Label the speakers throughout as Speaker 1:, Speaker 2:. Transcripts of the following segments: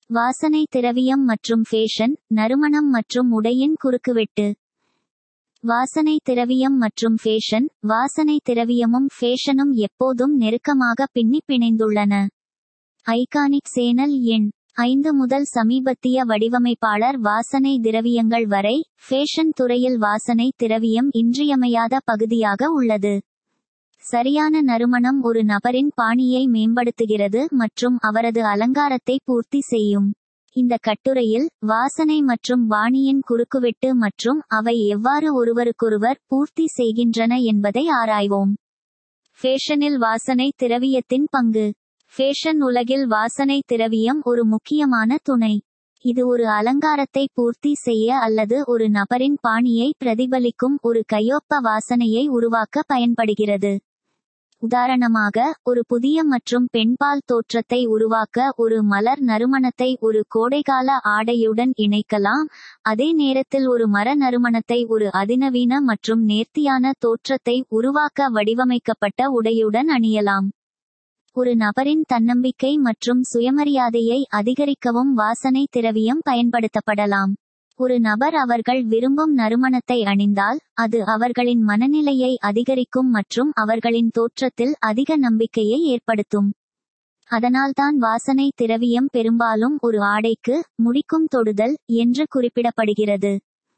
Speaker 1: வாசனை திரவியம் மற்றும் ஃபேஷன் நறுமணம் மற்றும் உடையின் குறுக்குவெட்டு வாசனை திரவியம் மற்றும் ஃபேஷன் வாசனை திரவியமும் ஃபேஷனும் எப்போதும் நெருக்கமாக பின்னி பிணைந்துள்ளன ஐகானிக் சேனல் எண் ஐந்து முதல் சமீபத்திய வடிவமைப்பாளர் வாசனை திரவியங்கள் வரை ஃபேஷன் துறையில் வாசனை திரவியம் இன்றியமையாத பகுதியாக உள்ளது சரியான நறுமணம் ஒரு நபரின் பாணியை மேம்படுத்துகிறது மற்றும் அவரது அலங்காரத்தை பூர்த்தி செய்யும் இந்த கட்டுரையில் வாசனை மற்றும் வாணியின் குறுக்குவெட்டு மற்றும் அவை எவ்வாறு ஒருவருக்கொருவர் பூர்த்தி செய்கின்றன என்பதை ஆராய்வோம் ஃபேஷனில் வாசனை திரவியத்தின் பங்கு ஃபேஷன் உலகில் வாசனை திரவியம் ஒரு முக்கியமான துணை இது ஒரு அலங்காரத்தை பூர்த்தி செய்ய அல்லது ஒரு நபரின் பாணியை பிரதிபலிக்கும் ஒரு கையொப்ப வாசனையை உருவாக்க பயன்படுகிறது உதாரணமாக ஒரு புதிய மற்றும் பெண்பால் தோற்றத்தை உருவாக்க ஒரு மலர் நறுமணத்தை ஒரு கோடைகால ஆடையுடன் இணைக்கலாம் அதே நேரத்தில் ஒரு மர நறுமணத்தை ஒரு அதிநவீன மற்றும் நேர்த்தியான தோற்றத்தை உருவாக்க வடிவமைக்கப்பட்ட உடையுடன் அணியலாம் ஒரு நபரின் தன்னம்பிக்கை மற்றும் சுயமரியாதையை அதிகரிக்கவும் வாசனை திரவியம் பயன்படுத்தப்படலாம் ஒரு நபர் அவர்கள் விரும்பும் நறுமணத்தை அணிந்தால் அது அவர்களின் மனநிலையை அதிகரிக்கும் மற்றும் அவர்களின் தோற்றத்தில் அதிக நம்பிக்கையை ஏற்படுத்தும் அதனால்தான் வாசனை திரவியம் பெரும்பாலும் ஒரு ஆடைக்கு முடிக்கும் தொடுதல் என்று குறிப்பிடப்படுகிறது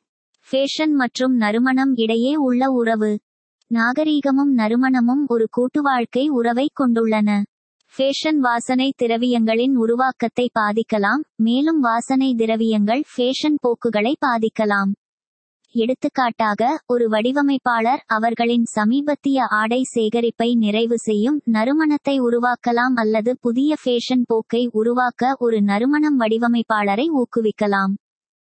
Speaker 1: ஃபேஷன் மற்றும் நறுமணம் இடையே உள்ள உறவு நாகரீகமும் நறுமணமும் ஒரு கூட்டுவாழ்க்கை உறவை கொண்டுள்ளன ஃபேஷன் வாசனை திரவியங்களின் உருவாக்கத்தை பாதிக்கலாம் மேலும் வாசனை திரவியங்கள் ஃபேஷன் போக்குகளை பாதிக்கலாம் எடுத்துக்காட்டாக ஒரு வடிவமைப்பாளர் அவர்களின் சமீபத்திய ஆடை சேகரிப்பை நிறைவு செய்யும் நறுமணத்தை உருவாக்கலாம் அல்லது புதிய ஃபேஷன் போக்கை உருவாக்க ஒரு நறுமணம் வடிவமைப்பாளரை ஊக்குவிக்கலாம்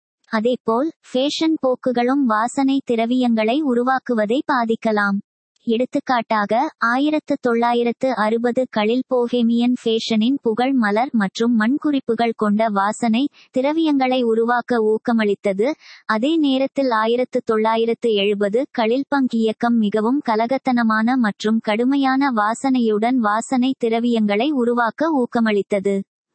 Speaker 1: அதேபோல் ஃபேஷன் போக்குகளும் வாசனை திரவியங்களை உருவாக்குவதை பாதிக்கலாம் எடுத்துக்காட்டாக ஆயிரத்து தொள்ளாயிரத்து அறுபது களில் போஹேமியன் ஃபேஷனின் புகழ் மலர் மற்றும் மண்குறிப்புகள் கொண்ட வாசனை திரவியங்களை உருவாக்க ஊக்கமளித்தது அதே நேரத்தில் ஆயிரத்து தொள்ளாயிரத்து எழுபது களில் பங்க் இயக்கம் மிகவும் கலகத்தனமான மற்றும் கடுமையான வாசனையுடன் வாசனை திரவியங்களை உருவாக்க ஊக்கமளித்தது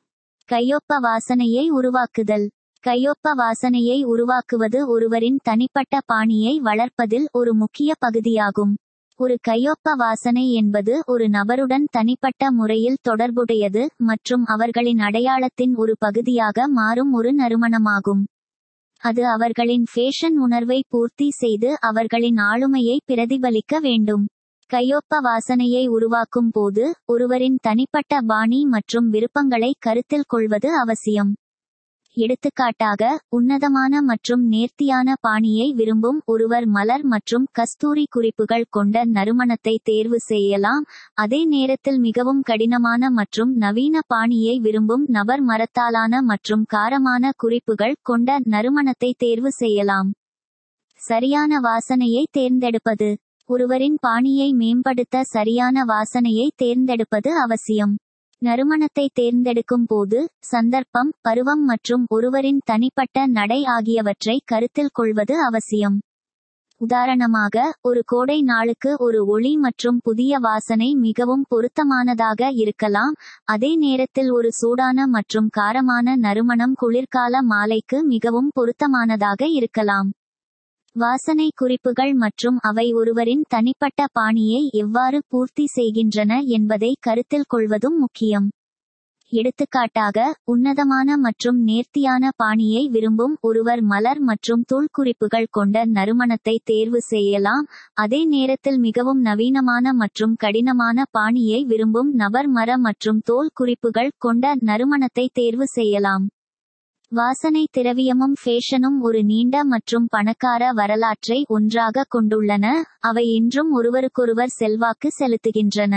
Speaker 1: கையொப்ப வாசனையை உருவாக்குதல் கையொப்ப வாசனையை உருவாக்குவது ஒருவரின் தனிப்பட்ட பாணியை வளர்ப்பதில் ஒரு முக்கிய பகுதியாகும் ஒரு கையொப்ப வாசனை என்பது ஒரு நபருடன் தனிப்பட்ட முறையில் தொடர்புடையது மற்றும் அவர்களின் அடையாளத்தின் ஒரு பகுதியாக மாறும் ஒரு நறுமணமாகும் அது அவர்களின் ஃபேஷன் உணர்வை பூர்த்தி செய்து அவர்களின் ஆளுமையை பிரதிபலிக்க வேண்டும் கையொப்ப வாசனையை உருவாக்கும் போது ஒருவரின் தனிப்பட்ட பாணி மற்றும் விருப்பங்களை கருத்தில் கொள்வது அவசியம் எடுத்துக்காட்டாக உன்னதமான மற்றும் நேர்த்தியான பாணியை விரும்பும் ஒருவர் மலர் மற்றும் கஸ்தூரி குறிப்புகள் கொண்ட நறுமணத்தை தேர்வு செய்யலாம் அதே நேரத்தில் மிகவும் கடினமான மற்றும் நவீன பாணியை விரும்பும் நபர் மரத்தாலான மற்றும் காரமான குறிப்புகள் கொண்ட நறுமணத்தை தேர்வு செய்யலாம் சரியான வாசனையை தேர்ந்தெடுப்பது ஒருவரின் பாணியை மேம்படுத்த சரியான வாசனையை தேர்ந்தெடுப்பது அவசியம் நறுமணத்தை தேர்ந்தெடுக்கும் போது சந்தர்ப்பம் பருவம் மற்றும் ஒருவரின் தனிப்பட்ட நடை ஆகியவற்றை கருத்தில் கொள்வது அவசியம் உதாரணமாக ஒரு கோடை நாளுக்கு ஒரு ஒளி மற்றும் புதிய வாசனை மிகவும் பொருத்தமானதாக இருக்கலாம் அதே நேரத்தில் ஒரு சூடான மற்றும் காரமான நறுமணம் குளிர்கால மாலைக்கு மிகவும் பொருத்தமானதாக இருக்கலாம் வாசனை குறிப்புகள் மற்றும் அவை ஒருவரின் தனிப்பட்ட பாணியை எவ்வாறு பூர்த்தி செய்கின்றன என்பதை கருத்தில் கொள்வதும் முக்கியம் எடுத்துக்காட்டாக உன்னதமான மற்றும் நேர்த்தியான பாணியை விரும்பும் ஒருவர் மலர் மற்றும் தூள் குறிப்புகள் கொண்ட நறுமணத்தை தேர்வு செய்யலாம் அதே நேரத்தில் மிகவும் நவீனமான மற்றும் கடினமான பாணியை விரும்பும் நபர் மர மற்றும் தோல் குறிப்புகள் கொண்ட நறுமணத்தை தேர்வு செய்யலாம் வாசனை திரவியமும் ஃபேஷனும் ஒரு நீண்ட மற்றும் பணக்கார வரலாற்றை ஒன்றாக கொண்டுள்ளன அவை இன்றும் ஒருவருக்கொருவர் செல்வாக்கு செலுத்துகின்றன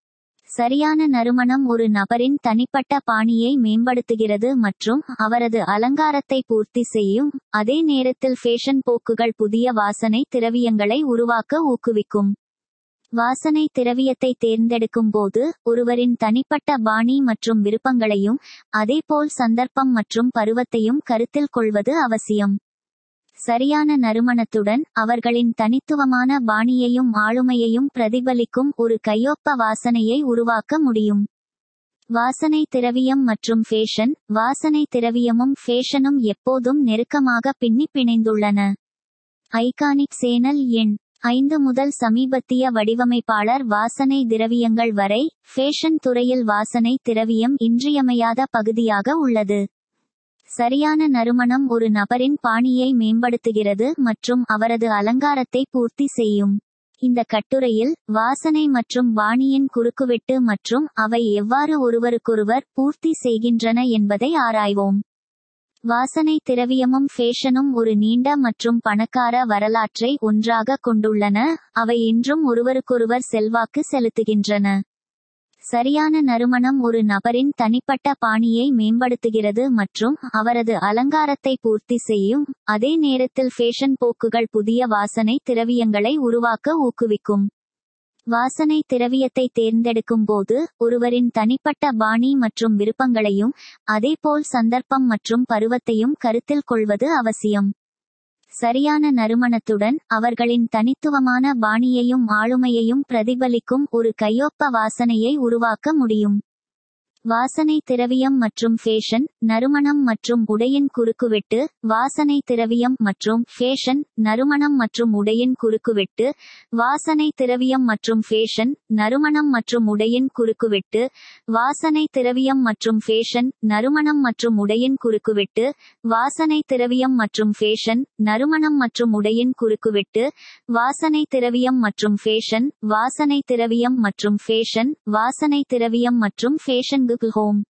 Speaker 1: சரியான நறுமணம் ஒரு நபரின் தனிப்பட்ட பாணியை மேம்படுத்துகிறது மற்றும் அவரது அலங்காரத்தை பூர்த்தி செய்யும் அதே நேரத்தில் ஃபேஷன் போக்குகள் புதிய வாசனை திரவியங்களை உருவாக்க ஊக்குவிக்கும் வாசனை திரவியத்தை தேர்ந்தெடுக்கும் போது ஒருவரின் தனிப்பட்ட பாணி மற்றும் விருப்பங்களையும் அதேபோல் சந்தர்ப்பம் மற்றும் பருவத்தையும் கருத்தில் கொள்வது அவசியம் சரியான நறுமணத்துடன் அவர்களின் தனித்துவமான பாணியையும் ஆளுமையையும் பிரதிபலிக்கும் ஒரு கையொப்ப வாசனையை உருவாக்க முடியும் வாசனை திரவியம் மற்றும் ஃபேஷன் வாசனை திரவியமும் ஃபேஷனும் எப்போதும் நெருக்கமாக பின்னி பிணைந்துள்ளன ஐகானிக் சேனல் எண் ஐந்து முதல் சமீபத்திய வடிவமைப்பாளர் வாசனை திரவியங்கள் வரை ஃபேஷன் துறையில் வாசனை திரவியம் இன்றியமையாத பகுதியாக உள்ளது சரியான நறுமணம் ஒரு நபரின் பாணியை மேம்படுத்துகிறது மற்றும் அவரது அலங்காரத்தை பூர்த்தி செய்யும் இந்த கட்டுரையில் வாசனை மற்றும் பாணியின் குறுக்குவெட்டு மற்றும் அவை எவ்வாறு ஒருவருக்கொருவர் பூர்த்தி செய்கின்றன என்பதை ஆராய்வோம் வாசனை திரவியமும் ஃபேஷனும் ஒரு நீண்ட மற்றும் பணக்கார வரலாற்றை ஒன்றாக கொண்டுள்ளன அவை இன்றும் ஒருவருக்கொருவர் செல்வாக்கு செலுத்துகின்றன சரியான நறுமணம் ஒரு நபரின் தனிப்பட்ட பாணியை மேம்படுத்துகிறது மற்றும் அவரது அலங்காரத்தை பூர்த்தி செய்யும் அதே நேரத்தில் ஃபேஷன் போக்குகள் புதிய வாசனை திரவியங்களை உருவாக்க ஊக்குவிக்கும் வாசனை திரவியத்தை தேர்ந்தெடுக்கும் போது ஒருவரின் தனிப்பட்ட பாணி மற்றும் விருப்பங்களையும் அதேபோல் சந்தர்ப்பம் மற்றும் பருவத்தையும் கருத்தில் கொள்வது அவசியம் சரியான நறுமணத்துடன் அவர்களின் தனித்துவமான பாணியையும் ஆளுமையையும் பிரதிபலிக்கும் ஒரு கையொப்ப வாசனையை உருவாக்க முடியும் வாசனை திரவியம் மற்றும் ஃபேஷன் நறுமணம் மற்றும் உடையின் குறுக்குவெட்டு வாசனை திரவியம் மற்றும் ஃபேஷன் நறுமணம் மற்றும் உடையின் குறுக்குவெட்டு வாசனை திரவியம் மற்றும் ஃபேஷன் நறுமணம் மற்றும் உடையின் குறுக்குவெட்டு வாசனை திரவியம் மற்றும் ஃபேஷன் நறுமணம் மற்றும் உடையின் குறுக்குவெட்டு வாசனை திரவியம் மற்றும் ஃபேஷன் நறுமணம் மற்றும் உடையின் குறுக்குவெட்டு வாசனை திரவியம் மற்றும் ஃபேஷன் வாசனை திரவியம் மற்றும் ஃபேஷன் வாசனை திரவியம் மற்றும் ஃபேஷன் குகு ஹோம்